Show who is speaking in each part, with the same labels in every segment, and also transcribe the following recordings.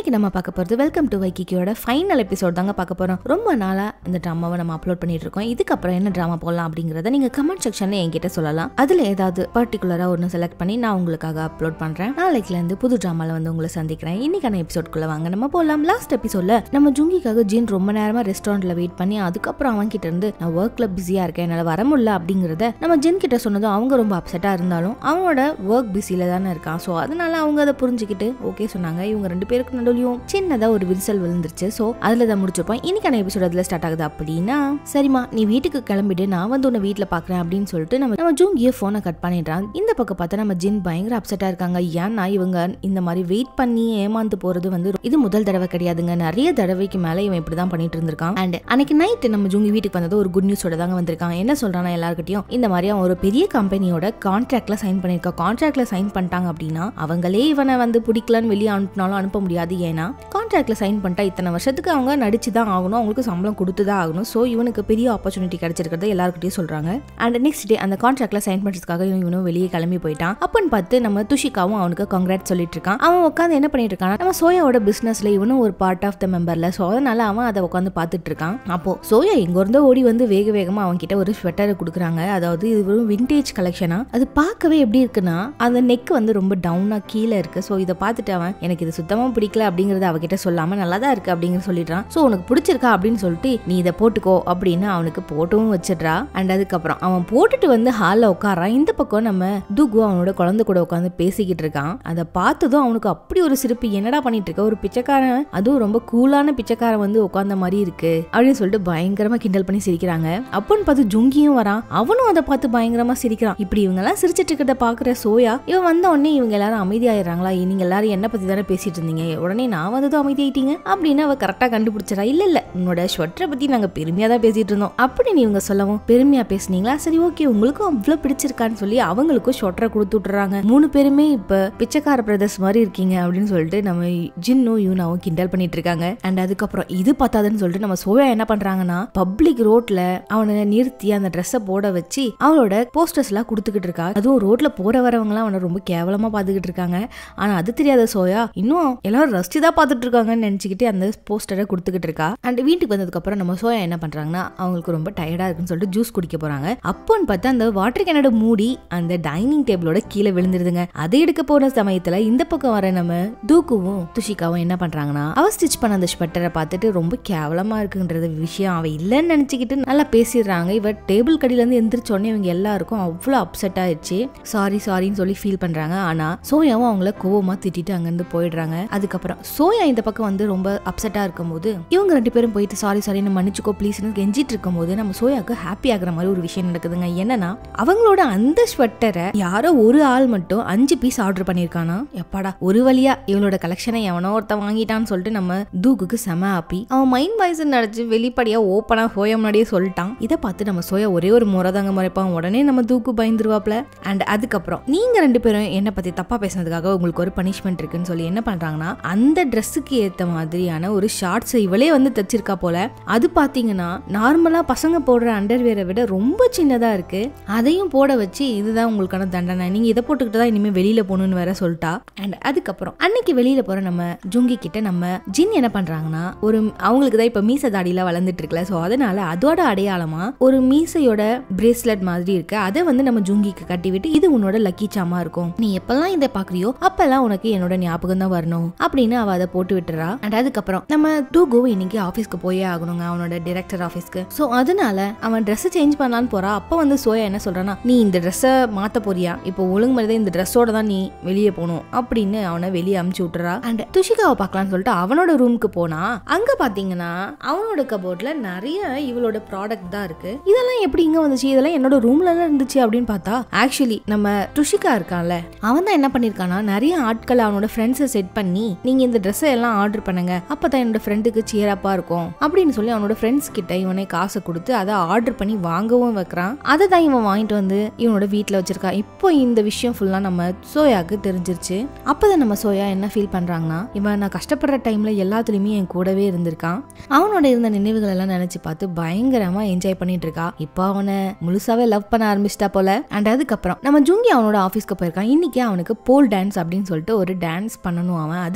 Speaker 1: இன்னைக்கு நம்ம பார்க்க போகிறது வெல்கம் டு வைக்கிக்கியோட ஃபைனல் எபிசோட் தாங்க பார்க்க போகிறோம் ரொம்ப நாளாக இந்த ட்ராமாவை நம்ம அப்லோட் பண்ணிட்டு இருக்கோம் இதுக்கப்புறம் என்ன ட்ராமா போடலாம் அப்படிங்கிறத நீங்கள் கமெண்ட் செக்ஷனில் என்கிட்ட சொல்லலாம் அதில் ஏதாவது பர்டிகுலராக ஒன்று செலக்ட் பண்ணி நான் உங்களுக்காக அப்லோட் பண்ணுறேன் நாளைக்குலேருந்து புது ட்ராமாவில் வந்து உங்களை சந்திக்கிறேன் இன்னைக்கான எபிசோட்குள்ளே வாங்க நம்ம போகலாம் லாஸ்ட் எபிசோடில் நம்ம ஜுங்கிக்காக ஜீன் ரொம்ப நேரமாக ரெஸ்டாரண்ட்டில் வெயிட் பண்ணி அதுக்கப்புறம் அவன் கிட்ட இருந்து நான் ஒர்க்கில் பிஸியாக இருக்கேன் என்னால் வர முடியல அப்படிங்கிறத நம்ம ஜின் கிட்ட சொன்னதும் அவங்க ரொம்ப அப்செட்டாக இருந்தாலும் அவனோட ஒர்க் பிஸியில் தானே இருக்கான் ஸோ அதனால அவங்க அதை புரிஞ்சுக்கிட்டு ஓகே சொன்னாங்க இவங்க ரெண்டு பேருக்கு நடுவுலையும் சின்னதாக ஒரு விரிசல் விழுந்துருச்சு ஸோ அதில் தான் முடிச்சிருப்போம் இன்னைக்கான எபிசோட் அதில் ஸ்டார்ட் ஆகுது அப்படின்னா சரிம்மா நீ வீட்டுக்கு கிளம்பிட்டு நான் வந்து உன்னை வீட்டில் பார்க்குறேன் அப்படின்னு சொல்லிட்டு நம்ம நம்ம ஜூங்கிய ஃபோனை கட் பண்ணிடுறான் இந்த பக்கம் பார்த்தா நம்ம ஜின் பயங்கர அப்செட்டாக இருக்காங்க ஏன்னா இவங்க இந்த மாதிரி வெயிட் பண்ணி ஏமாந்து போகிறது வந்து இது முதல் தடவை கிடையாதுங்க நிறைய தடவைக்கு மேலே இவன் இப்படி தான் பண்ணிட்டு இருந்திருக்கான் அண்ட் அன்னைக்கு நைட்டு நம்ம ஜூங்கி வீட்டுக்கு வந்தது ஒரு குட் நியூஸோட தாங்க வந்திருக்கான் என்ன சொல்றானா எல்லாருக்கிட்டையும் இந்த மாதிரி அவன் ஒரு பெரிய கம்பெனியோட கான்ட்ராக்ட்ல சைன் பண்ணியிருக்கா கான்ட்ராக்ட்ல சைன் பண்ணிட்டாங்க அப்படின்னா அவங்களே இவனை வந்து பிடிக்கலன்னு வெளியே அனுப்பினாலும் அனுப்ப முடியாது ஏன்னா கான்ட்ராக்ட்ல சைன் பண்ணிட்டா இத்தனை வருஷத்துக்கு அவங்க நடிச்சு தான் ஆகணும் அவங்களுக்கு சம்பளம் கொடுத்து தான் ஆகணும் ஸோ இவனுக்கு பெரிய ஆப்பர்ச்சுனிட்டி கிடைச்சிருக்கிறத எல்லாருக்கிட்டையும் சொல்றாங்க அண்ட் நெக்ஸ்ட் டே அந்த கான்ட்ராக்ட்ல சைன் பண்ணுறதுக்காக இவன் இவனும் வெளியே கிளம்பி போயிட்டான் அப்பன்னு பார்த்து நம்ம துஷிகாவும் அவனுக்கு கங்க்ராட் சொல்லிட்டு இருக்கான் அவன் உட்காந்து என்ன பண்ணிட்டு இருக்கான் நம்ம சோயாவோட பிசினஸ்ல இவனும் ஒரு பார்ட் ஆஃப் த மெம்பர்ல ஸோ அதனால அவன் அதை உட்காந்து பார்த்துட்டு இருக்கான் அப்போ சோயா எங்க இருந்தோ ஓடி வந்து வேக வேகமா அவன் கிட்ட ஒரு ஸ்வெட்டரை கொடுக்குறாங்க அதாவது இது ஒரு விண்டேஜ் கலெக்ஷனா அது பார்க்கவே எப்படி இருக்குன்னா அந்த நெக் வந்து ரொம்ப டவுனா கீழே இருக்கு ஸோ இதை பார்த்துட்டு அவன் எனக்கு இது சுத்தமா பிடிக்கல அப்படிங்கறத அவகிட்ட சொல்லாம நல்லா தான் இருக்கு அப்படிங்கிற சொல்லிடுறான் ஸோ உனக்கு பிடிச்சிருக்கா அப்படின்னு சொல்லிட்டு நீ இதை போட்டுக்கோ அப்படின்னு அவனுக்கு போட்டவும் வச்சிடுறா அண்ட் அதுக்கப்புறம் அவன் போட்டுட்டு வந்து ஹாலில் உட்காரான் இந்த பக்கம் நம்ம துகு அவனோட குழந்தை கூட உட்காந்து பேசிக்கிட்டு இருக்கான் அதை பார்த்ததும் அவனுக்கு அப்படி ஒரு சிரிப்பு என்னடா பண்ணிட்டு இருக்க ஒரு பிச்சைக்காரன் அதுவும் ரொம்ப கூலான பிச்சைக்காரன் வந்து உட்காந்த மாதிரி இருக்கு அப்படின்னு சொல்லிட்டு பயங்கரமா கிண்டல் பண்ணி சிரிக்கிறாங்க அப்பன்னு பார்த்து ஜுங்கியும் வரான் அவனும் அதை பார்த்து பயங்கரமா சிரிக்கிறான் இப்படி இவங்க எல்லாம் சிரிச்சிட்டு இருக்கிறத பாக்குற சோயா இவன் வந்த உடனே இவங்க எல்லாரும் அமைதியாயிடுறாங்களா நீங்க எல்லாரும் என்ன பத்தி தானே பேசிட்டு இருந்தீங்க உடனே நான் வந்ததும் அமைதியாயிட்டீங்க அப்படின்னு அவ கரெக்டா கண்டுபிடிச்சா இல்ல இல்ல உன்னோட ஸ்வெட்டரை பத்தி நாங்க பெருமையா தான் பேசிட்டு இருந்தோம் அப்படின்னு இவங்க சொல்லவும் பெருமையா பேசுனீங்களா சரி ஓகே உங்களுக்கும் அவ்வளவு பிடிச்சிருக்கான்னு சொல்லி அவங்களுக்கும் ஸ்வெட்டரை கொடுத்து விட்டுறாங்க மூணு பேருமே இப்ப பிச்சைக்கார பிரதர்ஸ் மாதிரி இருக்கீங்க அப்படின்னு சொல்லிட்டு நம்ம ஜின்னும் யூனாவும் கிண்டல் பண்ணிட்டு இருக்காங்க அண்ட் அதுக்கப்புறம் இது பார்த்தாதுன்னு சொல்லிட்டு நம்ம சோயா என்ன பண்றாங்கன்னா பப்ளிக் ரோட்ல அவனை நிறுத்தி அந்த ட்ரெஸ்ஸை போட வச்சு அவளோட போஸ்டர்ஸ் எல்லாம் கொடுத்துக்கிட்டு இருக்கா அதுவும் ரோட்ல போற வரவங்க எல்லாம் அவனை ரொம்ப கேவலமா பாத்துக்கிட்டு இருக்காங்க ஆனா அது தெரியாத சோயா இன்னும் எல்லாரும் ரசிச்சு தான் பார்த்துட்டு இருக்காங்கன்னு நினைச்சுக்கிட்டு அந்த போஸ்டரை கொடுத்துக்கிட்டு இருக்கா அண்ட் வீட்டுக்கு வந்ததுக்கு அப்புறம் நம்ம சோயா என்ன பண்றாங்கன்னா அவங்களுக்கு ரொம்ப டயர்டா இருக்குன்னு சொல்லிட்டு ஜூஸ் குடிக்க போறாங்க அப்போன்னு பார்த்தா அந்த வாட்டர் கேனோட மூடி அந்த டைனிங் டேபிளோட கீழே விழுந்துருதுங்க அதை எடுக்க போற சமயத்துல இந்த பக்கம் வர நம்ம தூக்குவும் துஷிகாவும் என்ன பண்றாங்கன்னா அவ ஸ்டிச் பண்ண அந்த ஸ்வெட்டரை பார்த்துட்டு ரொம்ப கேவலமா இருக்குன்றது விஷயம் அவ இல்லைன்னு நினைச்சுக்கிட்டு நல்லா பேசிடுறாங்க இவ டேபிள் கடியில இருந்து எந்திரிச்ச உடனே இவங்க எல்லாருக்கும் அவ்வளோ அப்செட் ஆயிடுச்சு சாரி சாரின்னு சொல்லி ஃபீல் பண்றாங்க ஆனா சோயாவும் அவங்கள கோவமா திட்டிட்டு அங்கிருந்து போயிடுறாங்க அதுக்கப்புறம் சோயா இந்த பக்கம் வந்து ரொம்ப அப்செட்டா இருக்கும்போது இவங்க ரெண்டு பேரும் போயிட்டு சாரி சாரின்னு மன்னிச்சுக்கோ ப்ளீஸ்னு கெஞ்சிட்டு இருக்கும்போது நம்ம சோயாவுக்கு ஹாப்பி ஆகுற மாதிரி ஒரு விஷயம் நடக்குதுங்க என்னன்னா அவங்களோட அந்த ஸ்வெட்டரை யாரோ ஒரு ஆள் மட்டும் அஞ்சு பீஸ் ஆர்டர் பண்ணியிருக்கானா எப்பாடா ஒரு வழியா இவளோட கலெக்ஷனை எவனோ ஒருத்தன் வாங்கிட்டான்னு சொல்லிட்டு நம்ம தூக்குக்கு செம ஹாப்பி அவன் மைண்ட் வாய்ஸ் நடிச்சு வெளிப்படையா ஓப்பனா சோயா முன்னாடியே சொல்லிட்டான் இதை பார்த்து நம்ம சோயா ஒரே ஒரு முறை தாங்க முறைப்பான் உடனே நம்ம தூக்கு பயந்துருவாப்ல அண்ட் அதுக்கப்புறம் நீங்க ரெண்டு பேரும் என்ன பத்தி தப்பா பேசினதுக்காக உங்களுக்கு ஒரு பனிஷ்மெண்ட் இருக்குன்னு சொல்லி என்ன பண்றாங்கன்னா அந்த ட்ரெஸ்ஸுக்கு ஏத்த மாதிரியான ஒரு ஷார்ட்ஸ் இவளே வந்து தச்சிருக்கா போல அது பாத்தீங்கன்னா நார்மலா பசங்க போடுற அண்டர்வேரை விட ரொம்ப சின்னதா இருக்கு அதையும் போட வச்சு இதுதான் உங்களுக்கான தண்டனை நீங்க இதை போட்டுக்கிட்டு தான் இனிமே வெளியில போகணும்னு வேற சொல்லிட்டா அண்ட் அதுக்கப்புறம் அன்னைக்கு வெளியில போற நம்ம ஜுங்கி கிட்ட நம்ம ஜின் என்ன பண்றாங்கன்னா ஒரு அவங்களுக்கு தான் இப்ப மீச தாடிலாம் வளர்ந்துட்டு இருக்குல்ல ஸோ அதனால அதோட அடையாளமா ஒரு மீசையோட பிரேஸ்லெட் மாதிரி இருக்கு அதை வந்து நம்ம ஜுங்கிக்கு கட்டி விட்டு இது உன்னோட லக்கி சாமா இருக்கும் நீ எப்பெல்லாம் இதை பாக்குறியோ அப்பெல்லாம் உனக்கு என்னோட ஞாபகம் தான் வரணும் அப்படின்னு அவ அதை போட்டு விட்டுறா அண்ட் அதுக்கப்புறம் நம்ம டூகோ இன்னைக்கு ஆஃபீஸ்க்கு போயே ஆகணுங்க அவனோட டிரெக்டர் ஆஃபீஸ்க்கு ஸோ அதனால அவன் ட்ரெஸ் சேஞ்ச் பண்ணலான்னு போறா அப்போ வந்து சோயா என்ன சொல்றானா நீ இந்த ட்ரெஸ்ஸை மாத்த போறியா இப்போ ஒழுங்கு மாதிரி இந்த ட்ரெஸ்ஸோட தான் நீ வெளியே போகணும் அப்படின்னு அவனை வெளியே அமுச்சு விட்டுறா அண்ட் துஷிகாவை பார்க்கலாம்னு சொல்லிட்டு அவனோட ரூமுக்கு போனா அங்க பாத்தீங்கன்னா அவனோட கபோர்ட்ல நிறைய இவளோட ப்ராடக்ட் தான் இருக்கு இதெல்லாம் எப்படி இங்க வந்துச்சு இதெல்லாம் என்னோட ரூம்ல தான் இருந்துச்சு அப்படின்னு பார்த்தா ஆக்சுவலி நம்ம டுஷிகா இருக்கான்ல அவன் தான் என்ன பண்ணிருக்கானா நிறைய ஆட்கள் அவனோட ஃப்ரெண்ட்ஸை செட் பண்ணி நீங்க இந்த ட்ரெஸ்ஸை எல்லாம் ஆர்டர் பண்ணுங்க அப்பதான் என்னோட ஃப்ரெண்டுக்கு சியரப்பா இருக்கும் அப்படின்னு சொல்லி அவனோட ஃப்ரெண்ட்ஸ் கிட்ட இவனே காசை கொடுத்து அதை ஆர்டர் பண்ணி வாங்கவும் வைக்கிறான் அதை தான் இவன் வாங்கிட்டு வந்து இவனோட வீட்டில் வச்சிருக்கா இப்போ இந்த விஷயம் ஃபுல்லா நம்ம சோயாக்கு தெரிஞ்சிருச்சு அப்பதான் நம்ம சோயா என்ன ஃபீல் பண்றாங்கன்னா இவன் நான் கஷ்டப்படுற டைம்ல எல்லாத்துலயுமே என் கூடவே இருந்திருக்கான் அவனோட இருந்த நினைவுகள் எல்லாம் நினைச்சு பார்த்து பயங்கரமா என்ஜாய் பண்ணிட்டு இருக்கா இப்போ அவனை முழுசாவே லவ் பண்ண ஆரம்பிச்சிட்டா போல அண்ட் அதுக்கப்புறம் நம்ம ஜூங்கி அவனோட ஆஃபீஸ்க்கு போயிருக்கான் இன்னைக்கு அவனுக்கு போல் டான்ஸ் அப்படின்னு சொல்லிட்டு ஒரு டான்ஸ் பண்ணணும் அவன் அதுக்காக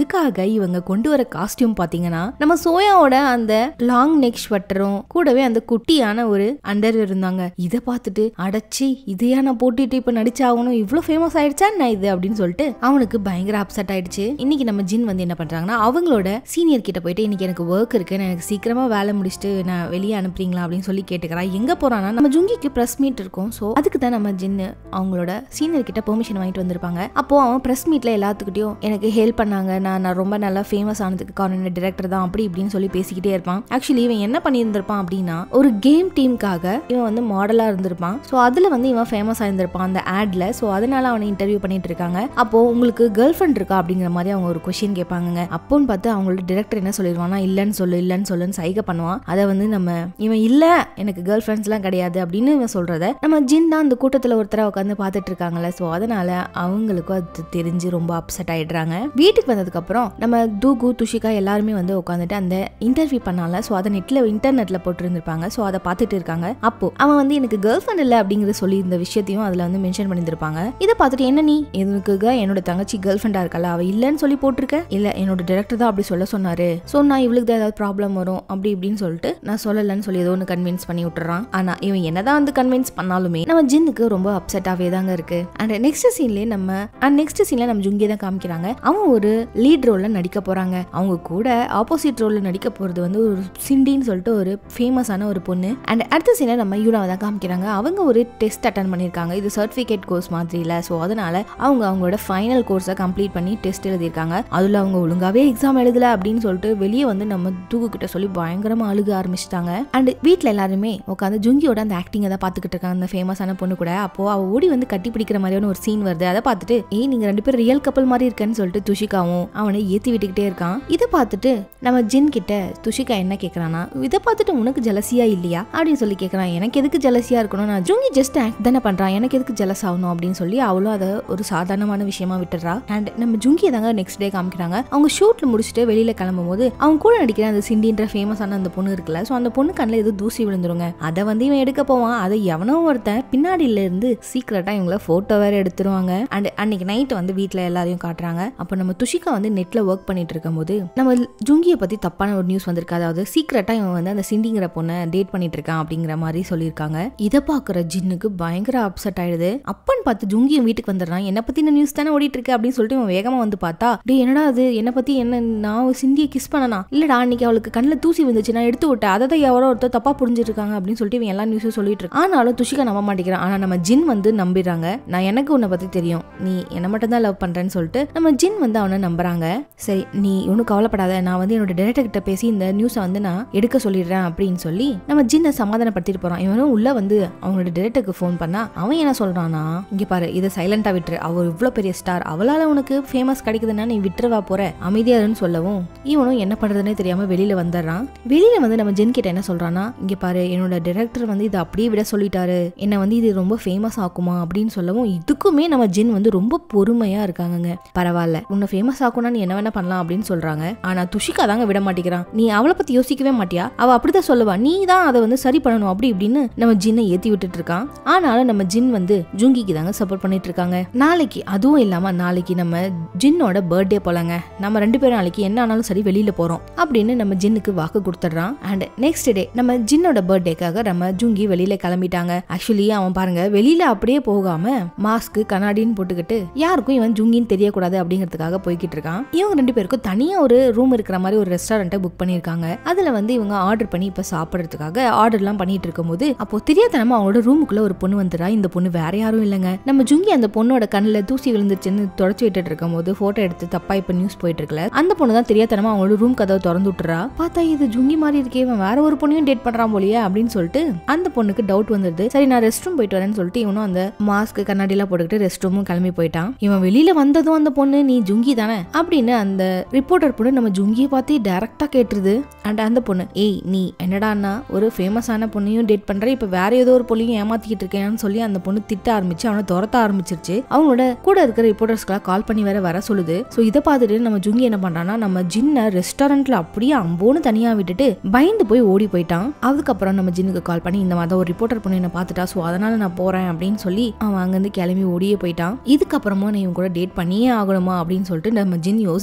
Speaker 1: இருக்க இவங்க கொண்டு வர காஸ்டியூம் பாத்தீங்கன்னா நம்ம சோயாவோட அந்த லாங் நெக் ஸ்வெட்டரும் கூடவே அந்த குட்டியான ஒரு அண்டர் இருந்தாங்க இதை பார்த்துட்டு அடைச்சி இதையா நான் போட்டுட்டு இப்ப நடிச்சாகணும் இவ்வளவு ஃபேமஸ் ஆயிடுச்சா நான் இது அப்படின்னு சொல்லிட்டு அவனுக்கு பயங்கர அப்செட் ஆயிடுச்சு இன்னைக்கு நம்ம ஜின் வந்து என்ன பண்றாங்கன்னா அவங்களோட சீனியர் கிட்ட போயிட்டு இன்னைக்கு எனக்கு ஒர்க் இருக்கு நான் எனக்கு சீக்கிரமா வேலை முடிச்சுட்டு நான் வெளியே அனுப்புறீங்களா அப்படின்னு சொல்லி கேட்டுக்கிறா எங்க போறானா நம்ம ஜுங்கிக்கு பிரஸ் மீட் இருக்கும் ஸோ அதுக்கு தான் நம்ம ஜின்னு அவங்களோட சீனியர் கிட்ட பெர்மிஷன் வாங்கிட்டு வந்திருப்பாங்க அப்போ அவன் பிரஸ் மீட்ல எல்லாத்துக்கிட்டையும் எனக்கு ஹெல்ப் பண்ணாங்க நான் நான் ரொம்ப நல்லா ஃபேமஸ் ஆனதுக்கு காரணம் டிரெக்டர் தான் அப்படி இப்படின்னு சொல்லி பேசிக்கிட்டே இருப்பான் ஆக்சுவலி இவன் என்ன பண்ணியிருந்திருப்பான் அப்படின்னா ஒரு கேம் டீமுக்காக இவன் வந்து மாடலா இருந்திருப்பான் ஸோ அதுல வந்து இவன் ஃபேமஸ் ஆயிருந்திருப்பான் அந்த ஆட்ல ஸோ அதனால அவனை இன்டர்வியூ பண்ணிட்டு இருக்காங்க அப்போ உங்களுக்கு கேர்ள் ஃப்ரெண்ட் இருக்கா அப்படிங்கிற மாதிரி அவங்க ஒரு கொஸ்டின் கேட்பாங்க அப்போன்னு பார்த்து அவங்களோட டிரெக்டர் என்ன சொல்லிடுவானா இல்லைன்னு சொல்லு இல்லைன்னு சொல்லுன்னு சைகை பண்ணுவான் அதை வந்து நம்ம இவன் இல்ல எனக்கு கேர்ள் ஃப்ரெண்ட்ஸ்லாம் கிடையாது அப்படின்னு இவன் சொல்றத நம்ம ஜின் தான் அந்த கூட்டத்தில் ஒருத்தர உட்காந்து பார்த்துட்டு இருக்காங்கல்ல ஸோ அதனால அவங்களுக்கும் அது தெரிஞ்சு ரொம்ப அப்செட் ஆயிடுறாங்க வீட்டுக்கு வந்ததுக்கு அப்புறம் நம்ம தூகு துஷிகா எல்லாருமே வந்து உட்காந்துட்டு அந்த இன்டர்வியூ பண்ணால ஸோ அதை நெட்ல இன்டர்நெட்ல போட்டுருந்துருப்பாங்க ஸோ அதை பார்த்துட்டு இருக்காங்க அப்போ அவன் வந்து எனக்கு கேர்ள் ஃப்ரெண்ட் இல்லை அப்படிங்கிற சொல்லி இந்த விஷயத்தையும் அதுல வந்து மென்ஷன் பண்ணியிருப்பாங்க இதை பார்த்துட்டு என்ன நீ எனக்கு என்னோட தங்கச்சி கேர்ள் ஃப்ரெண்டா இருக்கல அவ இல்லைன்னு சொல்லி போட்டிருக்க இல்ல என்னோட டேரக்டர் தான் அப்படி சொல்ல சொன்னாரு ஸோ நான் இவளுக்கு தான் ஏதாவது ப்ராப்ளம் வரும் அப்படி இப்படின்னு சொல்லிட்டு நான் சொல்லலைன்னு சொல்லி ஏதோ ஒன்று கன்வின்ஸ் பண்ணி விட்டுறான் ஆனா இவன் என்னதான் வந்து கன்வின்ஸ் பண்ணாலுமே நம்ம ஜின்னுக்கு ரொம்ப அப்செட்டாவே தாங்க இருக்கு அண்ட் நெக்ஸ்ட் சீன்லயே நம்ம அண்ட் நெக்ஸ்ட் சீன்ல நம்ம ஜுங்கியை தான் காமிக்கிறாங்க அவன் ஒரு லீட் ரோல்ல நடிக்க போறாங்க அவங்க கூட ஆப்போசிட் ரோல்ல நடிக்க போறது வந்து ஒரு சிண்டின்னு சொல்லிட்டு ஒரு ஃபேமஸான ஒரு பொண்ணு அண்ட் அடுத்த சீன்ல நம்ம யூனாவை தான் காமிக்கிறாங்க அவங்க ஒரு டெஸ்ட் அட்டன் பண்ணியிருக்காங்க இது சர்டிஃபிகேட் கோர்ஸ் மாதிரி இல்லை ஸோ அதனால அவங்க அவங்களோட ஃபைனல் கோர்ஸை கம்ப்ளீட் பண்ணி டெஸ்ட் எழுதியிருக்காங்க அதில் அவங்க ஒழுங்காவே எக்ஸாம் எழுதல அப்படின்னு சொல்லிட்டு வெளியே வந்து நம்ம தூக்கு கிட்ட சொல்லி பயங்கரமா அழுக ஆரம்பிச்சிட்டாங்க அண்ட் வீட்டில் எல்லாருமே உட்காந்து ஜுங்கியோட அந்த ஆக்டிங்கை தான் பார்த்துக்கிட்டு இருக்காங்க அந்த ஃபேமஸான பொண்ணு கூட அப்போ அவ ஓடி வந்து கட்டி பிடிக்கிற மாதிரியான ஒரு சீன் வருது அதை பார்த்துட்டு ஏய் நீங்க ரெண்டு பேரும் ரியல் கப்பல் மாதிரி இருக்கேன்னு சொல்லிட்டு துஷிகாவும் அவனை ஏத்தி விட்டுக்கிட்டே இருக்கான் இதை பார்த்துட்டு நம்ம ஜின் கிட்ட துஷிகா என்ன கேட்கறானா இதை பார்த்துட்டு உனக்கு ஜலசியா இல்லையா அப்படின்னு சொல்லி கேட்கறான் எனக்கு எதுக்கு ஜலசியா இருக்கணும் நான் ஜுங்கி ஜஸ்ட் ஆக்ட் தானே பண்றான் எனக்கு எதுக்கு ஜலஸ் ஆகணும் அப்படின்னு சொல்லி அவளும் அதை ஒரு சாதாரணமான விஷயமா விட்டுறா அண்ட் நம்ம ஜுங்கியை தாங்க நெக்ஸ்ட் டே காமிக்கிறாங்க அவங்க ஷூட்ல முடிச்சுட்டு வெளியில கிளம்பும் போது அவங்க கூட நடிக்கிற அந்த சிண்டின்ற ஃபேமஸான அந்த பொண்ணு இருக்குல்ல ஸோ அந்த பொண்ணு கண்ணில் எது தூசி விழுந்துருங்க அதை வந்து இவன் எடுக்க போவான் அதை எவனோ ஒருத்தன் பின்னாடியில இருந்து சீக்கிரட்டா இவங்கள போட்டோ வேற எடுத்துருவாங்க அண்ட் அன்னைக்கு நைட் வந்து வீட்டில் எல்லாரையும் காட்டுறாங்க அப்போ நம்ம துஷிகா வந்து நெட்ல ஒர்க் பண்ணிட்டு இருக்கும் போது நம்ம ஜுங்கியை பத்தி தப்பான ஒரு நியூஸ் வந்திருக்கு அதாவது சீக்கிரட்டா இவன் வந்து அந்த சிண்டிங்கிற பொண்ணை டேட் பண்ணிட்டு இருக்கான் அப்படிங்கிற மாதிரி சொல்லியிருக்காங்க இதை பார்க்குற ஜின்னுக்கு பயங்கர அப்செட் ஆயிடுது அப்பன்னு பார்த்து ஜுங்கியும் வீட்டுக்கு வந்துடுறான் என்னை பத்தி இந்த நியூஸ் தானே ஓடிட்டு இருக்கு அப்படின்னு சொல்லிட்டு இவன் வேகமா வந்து பார்த்தா டே என்னடா அது என்னை பத்தி என்ன நான் சிந்தியை கிஸ் பண்ணனா இல்லடா அன்னைக்கு அவளுக்கு கண்ணில் தூசி வந்துச்சு நான் எடுத்து விட்டேன் அதை தான் எவரோ ஒருத்தர் தப்பா புரிஞ்சிருக்காங்க அப்படின்னு சொல்லிட்டு இவன் எல்லா நியூஸும் சொல்லிட்டு இருக்கு ஆனாலும் துஷிகா நம்ப மாட்டேங்கிறான் ஆனா நம்ம ஜின் வந்து நம்பிடுறாங்க நான் எனக்கு உன்னை பத்தி தெரியும் நீ என்ன மட்டும் தான் லவ் பண்றேன்னு சொல்லிட்டு நம்ம ஜின் வந்து அவனை நம்புறாங்க சரி நீ ஒன்றும் கவலைப்படாத நான் வந்து என்னோட டேரக்டர் கிட்ட பேசி இந்த நியூஸை வந்து நான் எடுக்க சொல்லிடுறேன் அப்படின்னு சொல்லி நம்ம ஜின்னை சமாதானப்படுத்திட்டு போறான் இவனும் உள்ள வந்து அவனோட டேரக்டருக்கு ஃபோன் பண்ணா அவன் என்ன சொல்றானா இங்க பாரு இதை சைலண்டா விட்டுரு அவர் இவ்வளவு பெரிய ஸ்டார் அவளால உனக்கு ஃபேமஸ் கிடைக்குதுன்னா நீ விட்டுருவா போற அமைதியாருன்னு சொல்லவும் இவனும் என்ன பண்றதுன்னே தெரியாம வெளியில வந்துடுறான் வெளியில வந்து நம்ம ஜென் கிட்ட என்ன சொல்றானா இங்க பாரு என்னோட டைரக்டர் வந்து இதை அப்படியே விட சொல்லிட்டாரு என்ன வந்து இது ரொம்ப ஃபேமஸ் ஆக்குமா அப்படின்னு சொல்லவும் இதுக்குமே நம்ம ஜென் வந்து ரொம்ப பொறுமையா இருக்காங்கங்க பரவாயில்ல உன்னை ஃபேமஸ் ஆக்கும்னா நீ என்ன வேணா பண்ணலாம் அப்படின்னு சொல்றாங்க ஆனா துஷிகா தாங்க விட மாட்டேங்கிறான் நீ அவளை பத்தி யோசிக்கவே மாட்டியா அவ அப்படிதான் சொல்லுவா நீ தான் அதை வந்து சரி பண்ணணும் அப்படி இப்படின்னு நம்ம ஜின்னை ஏத்தி விட்டுட்டு இருக்கான் ஆனாலும் நம்ம ஜின் வந்து ஜுங்கிக்கு தாங்க சப்போர்ட் பண்ணிட்டு இருக்காங்க நாளைக்கு அதுவும் இல்லாம நாளைக்கு நம்ம ஜின்னோட பர்த்டே போலங்க நம்ம ரெண்டு பேரும் நாளைக்கு என்ன ஆனாலும் சரி வெளியில போறோம் அப்படின்னு நம்ம ஜின்னுக்கு வாக்கு கொடுத்துட்றான் அண்ட் நெக்ஸ்ட் டே நம்ம ஜின்னோட பர்த்டேக்காக நம்ம ஜுங்கி வெளியில கிளம்பிட்டாங்க ஆக்சுவலி அவன் பாருங்க வெளியில அப்படியே போகாம மாஸ்க் கண்ணாடின்னு போட்டுக்கிட்டு யாருக்கும் இவன் ஜுங்கின்னு தெரியக்கூடாது அப்படிங்கிறதுக்காக போய்கிட்டு இருக்கான் இவங்க ரெண்டு பேருக்கும் தனியா ஒரு ரூம் இருக்கிற மாதிரி ஒரு ரெஸ்டாரண்ட்டை புக் பண்ணியிருக்காங்க அதுல வந்து இவங்க ஆர்டர் பண்ணி இப்ப சாப்பிடுறதுக்காக ஆர்டர்லாம் பண்ணிட்டு இருக்கும்போது அப்போ தெரியாதனமா அவங்களோட ரூமுக்குள்ள ஒரு பொண்ணு வந்துடா இந்த பொண்ணு வேற யாரும் இல்லைங்க நம்ம ஜுங்கி அந்த பொண்ணோட கண்ணில் தூசி விழுந்துருச்சுன்னு தொடச்சு விட்டுட்டு இருக்கும் போது போட்டோ எடுத்து தப்பா இப்ப நியூஸ் போயிட்டு இருக்குல்ல அந்த பொண்ணு தான் தெரியாதனமா அவங்களோட ரூம் கதவை திறந்து விட்டுறா பார்த்தா இது ஜுங்கி மாதிரி இருக்கே இவன் வேற ஒரு பொண்ணையும் டேட் பண்றான் போலியே அப்படின்னு சொல்லிட்டு அந்த பொண்ணுக்கு டவுட் வந்துருது சரி நான் ரெஸ்ட் ரூம் போயிட்டு வரேன்னு சொல்லிட்டு இவனும் அந்த மாஸ்க் கண்ணாடி எல்லாம் போட்டுக்கிட்டு ரெஸ்ட் ரூமும் கிளம்பி போயிட்டான் இவன் வெளியில வந்ததும் அந்த பொண்ணு நீ ஜுங்கி தானே அப்படின்னு அந்த ரிப்போர்ட்டர் பொண்ணு நம்ம ஜுங்கியை பார்த்து டைரக்டா கேட்டுருது அண்ட் அந்த பொண்ணு ஏய் நீ என்னடான்னா ஒரு ஃபேமஸான பொண்ணையும் டேட் பண்ற இப்ப வேற ஏதோ ஒரு பொண்ணையும் ஏமாத்திக்கிட்டு இருக்கேன்னு சொல்லி அந்த பொண்ணு திட்ட ஆரம்பிச்சு அவனை துரத்த ஆரம்பிச்சிருச்சு அவங்களோட கூட இருக்கிற ரிப்போர்ட்டர்ஸ்க்கெல்லாம் கால் பண்ணி வேற வர சொல்லுது ஸோ இதை பார்த்துட்டு நம்ம ஜுங்கி என்ன பண்றான்னா நம்ம ஜின்னை ரெஸ்டாரண்ட்ல அப்படியே அம்போன்னு தனியா விட்டுட்டு பயந்து போய் ஓடி போயிட்டான் அதுக்கப்புறம் நம்ம ஜின்னுக்கு கால் பண்ணி இந்த மாதிரி ஒரு ரிப்போர்ட்டர் பொண்ணு என்ன பார்த்துட்டா ஸோ அதனால நான் போறேன் அப்படின்னு சொல்லி அவன் அங்கேருந்து கிளம்பி ஓடியே போயிட்டான் இதுக்கப்புறமா நீ இவன் கூட டேட் பண்ணியே ஆகணுமா அப்படின்னு சொல்லிட்டு நம்ம ஜின் யோசிக்க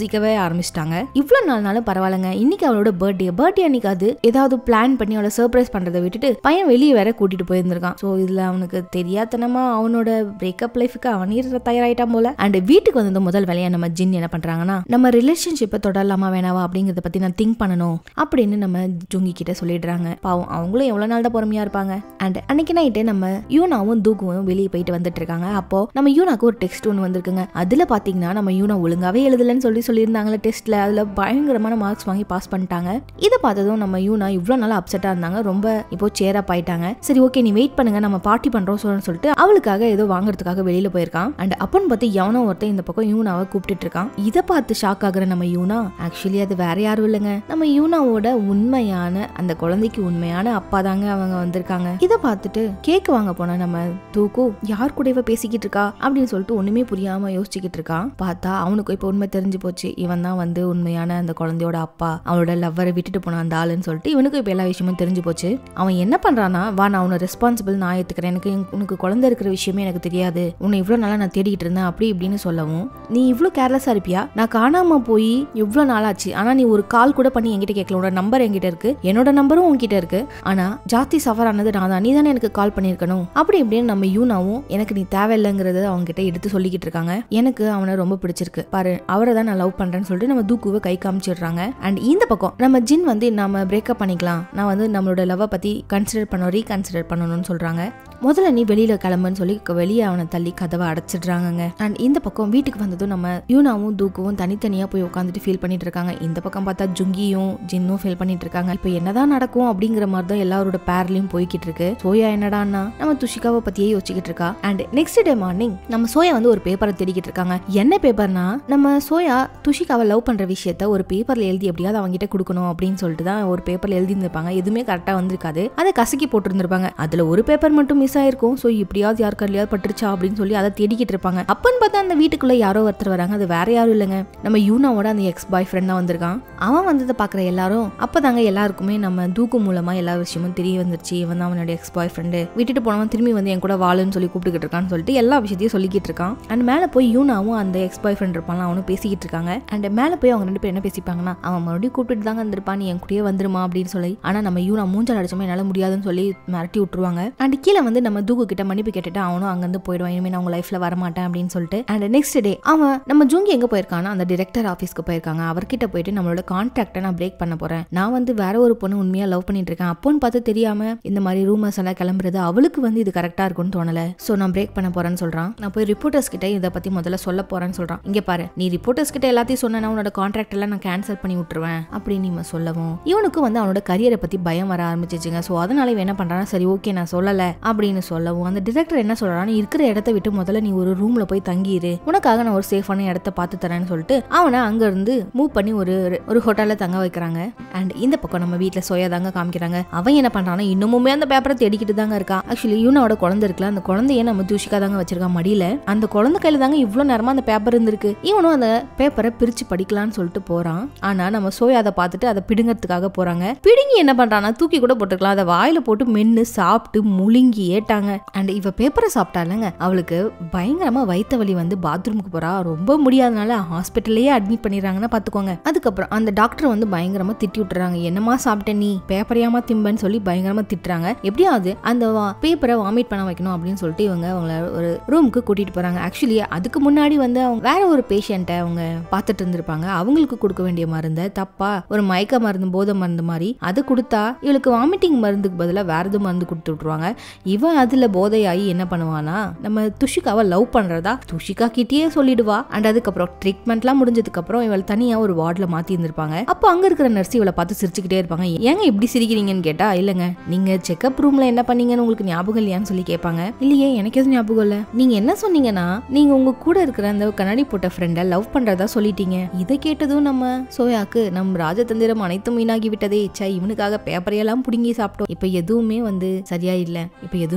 Speaker 1: சிரிக்கவே ஆரம்பிச்சிட்டாங்க இவ்வளவு நாள்னாலும் பரவாயில்லங்க இன்னைக்கு அவளோட பர்த்டே பர்த்டே அன்னைக்கு அது ஏதாவது பிளான் பண்ணி அவளை சர்ப்ரைஸ் பண்றதை விட்டுட்டு பையன் வெளியே வேற கூட்டிட்டு போயிருந்திருக்கான் ஸோ இதுல அவனுக்கு தெரியாதனமா அவனோட பிரேக்கப் லைஃபுக்கு அவனே தயாராயிட்டான் போல அண்ட் வீட்டுக்கு வந்தது முதல் வேலையா நம்ம ஜின் என்ன பண்றாங்கன்னா நம்ம ரிலேஷன்ஷிப்பை தொடரலாமா வேணாவா அப்படிங்கறத பத்தி நான் திங்க் பண்ணணும் அப்படின்னு நம்ம ஜுங்கி கிட்ட சொல்லிடுறாங்க பாவம் அவங்களும் எவ்வளவு நாள் தான் பொறுமையா இருப்பாங்க அண்ட் அன்னைக்கு நைட்டு நம்ம யூனாவும் தூக்குவும் வெளியே போயிட்டு வந்துட்டு இருக்காங்க அப்போ நம்ம யூனாக்கு ஒரு டெக்ஸ்ட் ஒன்று வந்திருக்குங்க அதுல பாத்தீங்கன்னா நம்ம யூனா ஒழுங்காவே எழுதலன்னு சொல்லி சொல்லியிருந்தாங்களே டெஸ்ட்ல அதுல பயங்கரமான மார்க்ஸ் வாங்கி பாஸ் பண்ணிட்டாங்க இதை பார்த்ததும் நம்ம யூனா இவ்வளவு நாள் அப்செட்டா இருந்தாங்க ரொம்ப இப்போ சேரப் ஆயிட்டாங்க சரி ஓகே நீ வெயிட் பண்ணுங்க நம்ம பார்ட்டி பண்றோம் சொல்லணும்னு சொல்லிட்டு அவளுக்காக ஏதோ வாங்குறதுக்காக வெளியில போயிருக்கான் அண்ட் அப்பன்னு பார்த்து எவனோ ஒருத்தன் இந்த பக்கம் யூனாவை கூப்பிட்டுட்டு இருக்கான் இதை பார்த்து ஷாக் ஆகுற நம்ம யூனா ஆக்சுவலி அது வேற யாரும் இல்லைங்க நம்ம யூனாவோட உண்மையான அந்த குழந்தைக்கு உண்மையான அப்பா தாங்க அவங்க வந்திருக்காங்க இதை பார்த்துட்டு கேக் வாங்க போன நம்ம தூக்கு யார் கூட இவ பேசிக்கிட்டு இருக்கா அப்படின்னு சொல்லிட்டு ஒண்ணுமே புரியாம யோசிச்சுக்கிட்டு இருக்கான் பார்த்தா அவனுக்கு இப்போ உண்மை தெரிஞ்சு போச்சு இவன் தான் வந்து உண்மையான அந்த குழந்தையோட அப்பா அவளோட லவ்வரை விட்டுட்டு போன அந்த ஆளுன்னு சொல்லிட்டு இவனுக்கு இப்போ எல்லா விஷயமும் தெரிஞ்சு போச்சு அவன் என்ன பண்றானா வா நான் உன்னை ரெஸ்பான்சிபிள் நான் ஏத்துக்கிறேன் எனக்கு உனக்கு குழந்தை இருக்கிற விஷயமே எனக்கு தெரியாது உன்னை இவ்வளவு நாளா நான் தேடிக்கிட்டு இருந்தேன் அப்படி இப்படின்னு சொல்லவும் நீ இவ்வளவு கேர்லெஸ்ஸா இருப்பியா நான் காணாம போய் இவ்வளவு நாளாச்சு ஆனா நீ ஒரு கால் கூட பண்ணி என்கிட்ட கேட்கல உன்னோட நம்பர் என்கிட்ட இருக்கு என்னோட நம்பரும் உன்கிட்ட இருக்கு ஆனா ஜாஸ்தி சஃபர் ஆனது நான் தான் நீ தானே எனக்கு கால் பண்ணியிருக்கணும் அப்படி இப்படின்னு நம்ம யூனாவும் எனக்கு நீ தேவையில்லைங்கிறத அவங்க கிட்ட எடுத்து சொல்லிக்கிட்டு இருக்காங்க எனக்கு அவனை ரொம்ப பிடிச்சிருக்கு பாரு அவரை தான் நான் லவ் பண்றேன்னு சொல்லிட்டு நம்ம தூக்குவை கை காமிச்சிடுறாங்க அண்ட் இந்த பக்கம் நம்ம ஜின் வந்து நம்ம பிரேக்கப் பண்ணிக்கலாம் நான் வந்து நம்மளோட லவ்வை பத்தி கன்சிடர் பண்ண ரீகன்சிடர் பண்ணணும்னு சொல்றாங்க முதல்ல நீ வெளியில கிளம்புன்னு சொல்லி வெளியே அவனை தள்ளி கதவை அடைச்சிடுறாங்கங்க அண்ட் இந்த பக்கம் வீட்டுக்கு வந்ததும் நம்ம யூனாவும் தூக்குவும் தனித்தனியா போய் உட்காந்துட்டு ஃபீல் பண்ணிட்டு இருக்காங்க இந்த பக்கம் பார்த்தா ஜுங்கியும் ஜின்னும் ஃபீல் பண்ணிட்டு இருக்காங்க இப்போ என்னதான் நடக்கும் அப்படிங்கிற மாதிரி தான் எல்லாரோட பேர்லயும் போய்கிட்டு இருக்கு சோயா என்னடான்னா நம்ம துஷிகாவை பத்தியே யோசிச்சுக்கிட்டு இருக்கா அண்ட் நெக்ஸ்ட் டே மார்னிங் நம்ம சோயா வந்து ஒரு பேப்பரை தேடிக்கிட்டு இருக்காங்க என்ன பேப்பர்னா நம்ம சோயா துஷிகாவை லவ் பண்ற விஷயத்த ஒரு பேப்பர்ல எழுதி எப்படியாவது அவங்ககிட்ட கொடுக்கணும் அப்படின்னு சொல்லிட்டு தான் ஒரு பேப்பர்ல எழுதி இருந்திருப்பாங்க எதுவுமே கரெக்டா வந்திருக்காது அதை கசக்கி போட்டிருந்திருப்பாங்க அதுல ஒரு பேப்பர் மட்டும் மிஸ் ஆயிருக்கும் ஸோ இப்படியாவது யார் கல்யாவது பட்டுருச்சா அப்படின்னு சொல்லி அதை தேடிக்கிட்டு இருப்பாங்க அப்பன்னு பார்த்தா அந்த வீட்டுக்குள்ள யாரோ ஒருத்தர் வராங்க அது வேற யாரும் இல்லைங்க நம்ம யூனாவோட அந்த எக்ஸ் பாய் ஃப்ரெண்ட் தான் வந்திருக்கான் அவன் வந்ததை பார்க்குற எல்லாரும் அப்பதாங்க எல்லாருக்குமே நம்ம தூக்கு மூலமா எல்லா விஷயமும் தெரிய வந்துருச்சு இவன் தான் அவனோட எக்ஸ் பாய் ஃப்ரெண்டு விட்டுட்டு போனவன் திரும்பி வந்து என் கூட வாழுன்னு சொல்லி கூப்பிட்டுக்கிட்டு இருக்கான்னு சொல்லிட்டு எல்லா விஷயத்தையும் சொல்லிக்கிட்டு இருக்கான் அண்ட் மேலே போய் யூனாவும் அந்த எக்ஸ் பாய் ஃப்ரெண்ட் இருப்பான் அவனும் பேசிக்கிட்டு இருக்காங்க அண்ட் மேலே போய் அவங்க ரெண்டு பேரும் என்ன பேசிப்பாங்கன்னா அவன் மறுபடியும் கூப்பிட்டு தாங்க இருந்திருப்பான் நீ என் கூடயே வந்துருமா அப்படின்னு சொல்லி ஆனா நம்ம யூனா மூஞ்சல் அடிச்சோமே என்னால முடியாதுன்னு சொல்லி மிரட்டி விட்டுருவாங்க அண்ட் கீழே வந்து நம்ம தூக்கு கிட்ட மன்னிப்பு கேட்டுட்டு அவனும் அங்கிருந்து போயிடுவான் இனிமேல் நான் உங்க லைஃப்ல வரமாட்டேன் அப்படின்னு சொல்லிட்டு அண்ட் நெக்ஸ்ட் டே அவன் நம்ம ஜூங்கி எங்க போயிருக்கானா அந்த டிரெக்டர் ஆஃபீஸ்க்கு போயிருக்காங்க அவர்கிட்ட போயிட்டு நம்மளோட கான்ட்ராக்டை நான் பிரேக் பண்ண போறேன் நான் வந்து வேற ஒரு பொண்ணு உண்மையா லவ் பண்ணிட்டு இருக்கேன் அப்போன்னு பார்த்து தெரியாம இந்த மாதிரி ரூமர்ஸ் எல்லாம் கிளம்புறது அவளுக்கு வந்து இது கரெக்டா இருக்கும்னு தோணல சோ நான் பிரேக் பண்ண போறேன்னு சொல்றான் நான் போய் ரிப்போர்ட்டர்ஸ் கிட்ட இதை பத்தி முதல்ல சொல்ல போறேன்னு சொல்றான் இங்க பாரு நீ ரிப்போர்ட்டர்ஸ் கிட்ட எல்லாத்தையும் சொன்னா உன்னோட கான்ட்ராக்ட் எல்லாம் நான் கேன்சல் பண்ணி விட்டுருவேன் அப்படின்னு நீ சொல்லவும் இவனுக்கும் வந்து அவனோட கரியரை பத்தி பயம் வர ஆரம்பிச்சிச்சுங்க சோ அதனால இவன் என்ன பண்றானா சரி ஓகே நான் சொல்லல அப்படின்னு சொல்லவும் அந்த டிரெக்டர் என்ன சொல்றான்னு இருக்கிற இடத்த விட்டு முதல்ல நீ ஒரு ரூம்ல போய் தங்கியிரு உனக்காக நான் ஒரு சேஃபான இடத்த பார்த்து தரேன்னு சொல்லிட்டு அவனை அங்க இருந்து மூவ் பண்ணி ஒரு ஒரு ஹோட்டல்ல தங்க வைக்கிறாங்க அண்ட் இந்த பக்கம் நம்ம வீட்ல சோயா தாங்க காமிக்கிறாங்க அவன் என்ன பண்றானா இன்னமுமே அந்த பேப்பரை தேடிக்கிட்டு தாங்க இருக்கா ஆக்சுவலி யூனாவோட குழந்தை இருக்குல்ல அந்த குழந்தைய நம்ம தூஷிக்கா தாங்க வச்சிருக்கான் மடியில அந்த குழந்தை கையில தாங்க இவ்வளவு நேரமா அந்த பேப்பர் இருந்திருக்கு இவனும் அந்த பேப்பரை பிரிச்சு படிக்கலாம்னு சொல்லிட்டு போறான் ஆனா நம்ம சோயா அதை பார்த்துட்டு அதை பிடுங்கிறதுக்காக போறாங்க பிடுங்கி என்ன பண்றானா தூக்கி கூட போட்டுக்கலாம் அதை வாயில போட்டு மென்னு சாப்பிட்டு முழுங்கி ஏட்டாங்க அண்ட் இவ பேப்பரை சாப்பிட்டாலங்க அவளுக்கு பயங்கரமா வயித்த வலி வந்து பாத்ரூமுக்கு போறா ரொம்ப முடியாதனால ஹாஸ்பிட்டல்லையே அட்மிட் பண்ணிடுறாங்கன்னா பாத்துக்கோங்க அதுக்கப்புறம் அந்த டாக்டர் வந்து பயங்கரமா திட்டி விட்டுறாங்க என்னமா சாப்பிட்ட நீ பேப்பரையாமா திம்பன்னு சொல்லி பயங்கரமா திட்டுறாங்க எப்படியாவது அந்த பேப்பரை வாமிட் பண்ண வைக்கணும் அப்படின்னு சொல்லிட்டு இவங்க அவங்கள ஒரு ரூமுக்கு கூட்டிட்டு போறாங்க ஆக்சுவலி அதுக்கு முன்னாடி வந்து அவங்க வேற ஒரு பேஷண்ட்டை அவங்க பார்த்துட்டு இருந்திருப்பாங்க அவங்களுக்கு கொடுக்க வேண்டிய மருந்தை தப்பா ஒரு மயக்க மருந்து போதை மருந்து மாதிரி அது கொடுத்தா இவளுக்கு வாமிட்டிங் மருந்துக்கு பதிலாக வேற எதுவும் மருந்து கொடுத்து விட்டுருவாங்க இவன் அதுல போதையாகி என்ன பண்ணுவானா நம்ம துஷிகாவை லவ் பண்றதா துஷிகா கிட்டேயே சொல்லிடுவா அண்ட் அதுக்கப்புறம் ட்ரீட்மெண்ட்லாம் முடிஞ்சதுக்கு அப்புறம் இவள் தனியா ஒரு வார்டுல மாத்தி இருந்திருப்பாங்க அப்போ அங்க இருக்கிற நர்ஸ் இவளை பார்த்து சிரிச்சுக்கிட்டே இருப்பாங்க ஏங்க இப்படி சிரிக்கிறீங்கன்னு கேட்டா இல்லைங்க நீங்க செக்அப் ரூம்ல என்ன பண்ணீங்கன்னு உங்களுக்கு ஞாபகம் இல்லையான்னு சொல்லி கேட்பாங்க இல்லையே எனக்கு எதுவும் ஞாபகம் இல்ல நீங்க என்ன சொன்னீங்கன்னா நீங்க உங்க கூட இருக்கிற அந்த கண்ணாடி போட்ட ஃப்ரெண்டை லவ் பண்றதா சொல்லிட்டீங்க இதை கேட்டதும் நம்ம சோயாக்கு நம் ராஜதந்திரம் அனைத்தும் வீணாகி விட்டதே சே இவனுக்காக பேப்பரையெல்லாம் புடுங்கி சாப்பிட்டோம் இப்ப எதுவுமே வந்து சரியா இல்ல இப்ப எதுவுமே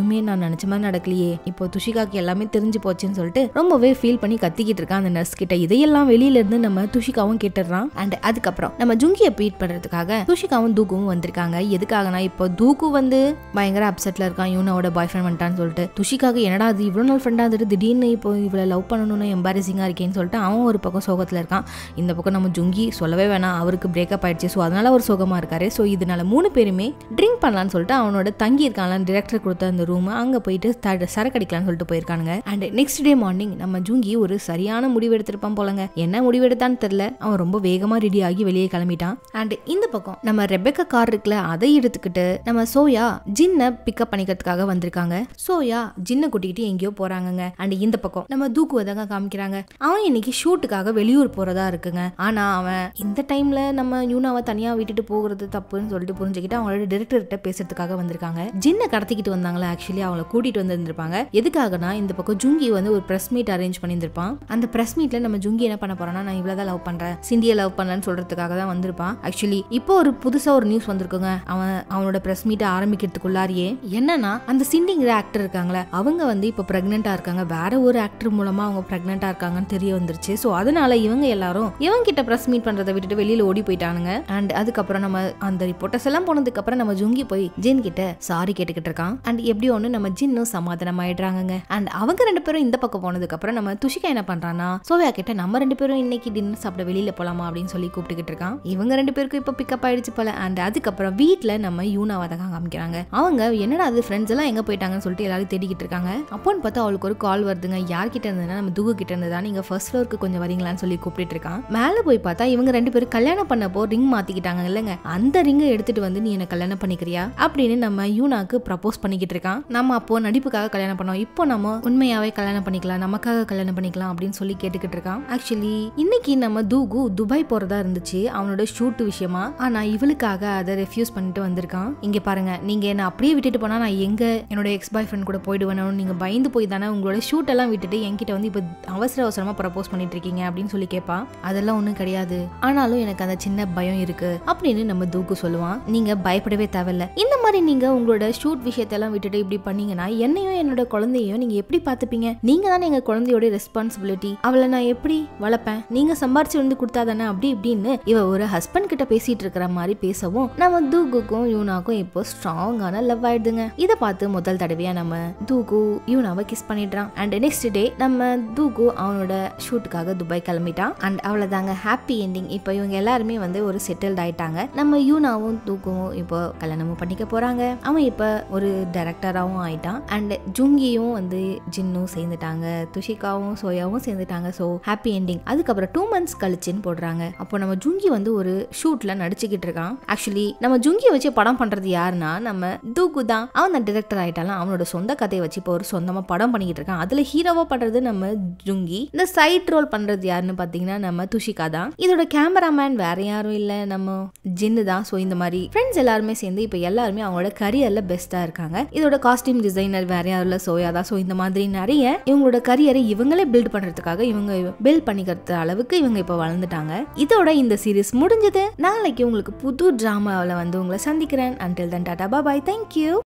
Speaker 1: எதுவுமே நான் நினைச்ச மாதிரி நடக்கலையே இப்போ துஷிகாக்கு எல்லாமே தெரிஞ்சு போச்சுன்னு சொல்லிட்டு ரொம்பவே ஃபீல் பண்ணி கத்திக்கிட்டு இருக்கான் அந்த நர்ஸ் கிட்ட இதையெல்லாம் வெளியில இருந்து நம்ம துஷிகாவும் கேட்டுடுறான் அண்ட் அதுக்கப்புறம் நம்ம ஜுங்கியை பீட் பண்றதுக்காக துஷிகாவும் தூக்குவும் வந்திருக்காங்க எதுக்காகனா இப்போ தூக்கு வந்து பயங்கர அப்செட்ல இருக்கான் யூனாவோட பாய் ஃப்ரெண்ட் வந்துட்டான்னு சொல்லிட்டு துஷிக்காக என்னடா அது இவ்வளோ நாள் ஃப்ரெண்டாக இருந்துட்டு திடீர்னு இப்போ இவ்வளோ லவ் பண்ணணும்னு எம்பாரசிங்காக இருக்கேன்னு சொல்லிட்டு அவன் ஒரு பக்கம் சோகத்தில் இருக்கான் இந்த பக்கம் நம்ம ஜுங்கி சொல்லவே வேணாம் அவருக்கு பிரேக்கப் ஆயிடுச்சு ஸோ அதனால அவர் சோகமாக இருக்காரு ஸோ இதனால மூணு பேருமே ட்ரிங்க் பண்ணலான்னு சொல்லிட்டு அவனோட தங்கி இருக்கான்ல டிரெக்டர் கொடுத்த அந்த ரூம் அங்கே போயிட்டு த- சரக்கு அடிக்கலாம்னு சொல்லிட்டு போயிருக்கானுங்க அண்ட் நெக்ஸ்ட் டே மார்னிங் நம்ம ஜுங்கி ஒரு சரியான முடிவு எடுத்திருப்பான் போலங்க என்ன முடிவு எடுத்தான்னு தெரியல அவன் ரொம்ப வேகமாக ரெடி ஆகி வெளியே கிளம்பிட்டான் அண்ட் இந்த பக்கம் நம்ம ரெபெக்கா கார் இருக்குல்ல அதை எடுத்துக்கிட்டு நம்ம சோயா ஜின்னை பிக்கப் பண்ணிக்கிறதுக்காக வந்திருக்காங்க சோயா ஜின்னை கூட்டிக்கிட்டு எங்கேயோ போறாங்கங்க அண்ட் இந்த பக்கம் நம்ம தூக்குவை தாங்க காமிக்கிறாங்க அவன் இன்னைக்கு ஷூட்டுக்காக வெளியூர் போறதா இருக்குங்க ஆனா அவன் இந்த டைம்ல நம்ம யூனாவை தனியா விட்டுட்டு போகிறது தப்புன்னு சொல்லிட்டு புரிஞ்சுக்கிட்டு அவங்களோட டிரெக்டர்கிட்ட பேசுறதுக்காக வந்திருக்காங்க ஜின்னை கடத்திக்கிட்டு வந்தாங்களா ஆக்சுவலி அவங்கள கூட்டிட்டு வந்திருந்திருப்பாங்க எதுக்காகனா இந்த பக்கம் ஜுங்கி வந்து ஒரு பிரஸ் மீட் அரேஞ்ச் பண்ணியிருந்திருப்பான் அந்த பிரஸ் மீட்ல நம்ம ஜுங்கி என்ன பண்ண போறான்னா நான் இவ்வளவுதான் லவ் பண்றேன் சிந்தியை லவ் பண்ணலன்னு சொல்றதுக்காக தான் வந்திருப்பான் ஆக்சுவலி இப்போ ஒரு புதுசா ஒரு நியூஸ் வந்திருக்குங்க அவன் அவனோட பிரஸ் மீட்டை ஆரம்பிக்கிறதுக்குள்ளாரியே என்னன்னா அந்த சிண்டிங்கிற ஆக்டர் இருக்காங்களே அவங்க வந்து இப்போ பிரெக்னெண்டா இருக்காங்க வேற ஒரு ஆக்டர் மூலமா அவங்க பிரெக்னெண்டா இருக்காங்கன்னு தெரிய வந்துருச்சு ஸோ அதனால இவங்க எல்லாரும் இவங்க கிட்ட பிரஸ் மீட் பண்றதை விட்டுட்டு வெளியில ஓடி போயிட்டானுங்க அண்ட் அதுக்கப்புறம் நம்ம அந்த ரிப்போர்ட்டர்ஸ் எல்லாம் போனதுக்கு அப்புறம் நம்ம ஜுங்கி போய் ஜின் கிட்ட சாரி கேட்டுக்கிட்டு இருக்கான் அண்ட் எப்படி ஒன்று நம்ம ஜின்னும் சமாதானம் ஆயிடுறாங்க அண்ட் அவங்க ரெண்டு பேரும் இந்த பக்கம் போனதுக்கு அப்புறம் நம்ம துஷிகா என்ன பண்றான்னா சோவியா கிட்ட நம்ம ரெண்டு பேரும் இன்னைக்கு டின்னர் சாப்பிட வெளியில போலாமா அப்படின்னு சொல்லி கூப்பிட்டுக்கிட்டு இருக்கான் இவங்க ரெண்டு பேருக்கும் இப்போ பிக்கப் ஆயிடுச்சு போல அண்ட் அதுக்கப்புறம் வீட்ல நம்ம யூனாவை தான் காமிக்கிறாங்க அவங்க என்னடா அது ஃப்ரெண்ட்ஸ் எல்லாம் எங்க போயிட்டாங்கன்னு சொல்லிட்டு எல்லாரும் தேடிக்கிட்டு இருக்காங்க அப்போன்னு பார்த்தா அவளுக்கு ஒரு கால் வருதுங்க யார்கிட்ட இருந்ததுன்னா நம்ம துகு கிட்ட இருந்ததா நீங்க ஃபர்ஸ்ட் ஃப்ளோருக்கு கொஞ்சம் வரீங்களான்னு சொல்லி கூப்பிட்டு இருக்கான் மேல போய் பார்த்தா இவங்க ரெண்டு பேரும் கல்யாணம் பண்ணப்போ ரிங் மாத்திக்கிட்டாங்க இல்லைங்க அந்த ரிங்கை எடுத்துட்டு வந்து நீ என்ன கல்யாணம் பண்ணிக்கிறியா அப்படின்னு நம்ம யூனாக்கு ப்ரப்போஸ் பண்ணிக்கிட்டு இருக்கான் நம்ம அப்போ நடிப்புக்காக கல்யாணம் பண்ணோம் இப்போ நம்ம உண்மையாவே கல்யாணம் பண்ணிக்கலாம் நமக்காக கல்யாணம் பண்ணிக்கலாம் அப்படின்னு சொல்லி கேட்டுக்கிட்டு இருக்கான் ஆக்சுவலி இன்னைக்கு நம்ம தூகு துபாய் போறதா இருந்துச்சு அவனோட ஷூட் விஷயமா ஆனா இவளுக்காக அதை ரெஃப்யூஸ் பண்ணிட்டு வந்திருக்கான் இங்க பாருங்க நீங்க என்ன அப்படியே விட்டுட்டு போனா நான் எங்க என்னோட எக்ஸ் பாய் ஃப்ரெண்ட் கூட போயிடுவேனோ நீங்க பயந்து போய் தானே உங்களோட ஷூட் எல்லாம் விட்டுட்டு என்கிட்ட வந்து இப்போ அவசர அவசரமா ப்ரப்போஸ் பண்ணிட்டு இருக்கீங்க அப்படின்னு சொல்லி கேட்பா அதெல்லாம் ஒன்றும் கிடையாது ஆனாலும் எனக்கு அந்த சின்ன பயம் இருக்கு அப்படின்னு நம்ம தூக்கு சொல்லுவான் நீங்க பயப்படவே தேவையில்ல இந்த மாதிரி நீங்க உங்களோட ஷூட் விஷயத்தெல்லாம் விட்டுட்டு இப்படி பண்ணீங்கன்னா என்னையும் என்னோட குழந்தையும் நீங்க எப்படி பார்த்துப்பீங்க நீங்க தானே எங்க குழந்தையோட ரெஸ்பான்சிபிலிட்டி அவளை நான் எப்படி வளர்ப்பேன் நீங்க சம்பாரிச்சு வந்து கொடுத்தா தானே அப்படி இப்படின்னு இவ ஒரு ஹஸ்பண்ட் கிட்ட பேசிட்டு இருக்கிற மாதிரி பேசவும் நம்ம தூக்குக்கும் யூனாக்கும் இப்போ ஸ்ட்ராங்கான லவ் ஆயிடுதுங்க இதை பார்த்து முதல் தடவையா நம்ம தூக்கு யூனாவை கிஸ் பண்ணிடுறான் அண்ட் நெக்ஸ்ட் டே நம்ம தூக்கு அவனோட ஷூட்டுக்காக துபாய் கிளம்பிட்டான் அண்ட் அவ்வளவுதாங்க ஹாப்பி எண்டிங் இப்போ இவங்க எல்லாருமே வந்து ஒரு செட்டில்ட் ஆயிட்டாங்க நம்ம யூனாவும் தூக்குவும் இப்போ கல்யாணமும் பண்ணிக்க போறாங்க அவன் இப்போ ஒரு டைரக்டராகவும் ஆயிட்டான் அண்ட் ஜுங்கியும் வந்து ஜின்னும் சேர்ந்துட்டாங்க துஷிகாவும் சோயாவும் சேர்ந்துட்டாங்க ஸோ ஹாப்பி எண்டிங் அதுக்கப்புறம் டூ மந்த்ஸ் கழிச்சுன்னு போடுறாங்க அப்போ நம்ம ஜுங்கி வந்து ஒரு ஷூட்ல நடிச்சுக்கிட்டு இருக்கான் ஆக்சுவலி நம்ம ஜுங்கியை வச்சு படம் பண்றது யாருன்னா நம்ம தூக்கு தான் அவன் தான் டிரெக்டர் ஆயிட்டாலும் அவனோட சொந்த கதையை வச்சு இப்போ ஒரு சொந்தமா படம் பண்ணிக்கிட்டு இருக்கான் அதுல ஹீரோவா பண்றது நம்ம ஜுங்கி இந்த சைட் ரோல் பண்றது யாருன்னு பாத்தீங்கன்னா நம்ம துஷிகா தான் இதோட கேமராமேன் வேற யாரும் இல்ல நம்ம ஜின்னு தான் ஸோ இந்த மாதிரி ஃப்ரெண்ட்ஸ் எல்லாருமே சேர்ந்து இப்போ எல்லாருமே அவங்களோட கரியர்ல பெஸ்டா இருக்காங்க இதோட காஸ்டியூம் டிசைனர் வேற யாரும் இல்ல சோயா தான் ஸோ இந்த மாதிரி நிறைய இவங்களோட கரியரை இவங்களே பில்ட் பண்றதுக்காக இவங்க பில்ட் பண்ணிக்கிறது அளவுக்கு இவங்க இப்போ வளர்ந்துட்டாங்க இதோட இந்த சீரிஸ் முடிஞ்சது நாளைக்கு உங்களுக்கு புது டிராமாவில் வந்து உங்களை சந்திக்கிறேன் until then tata bye thank you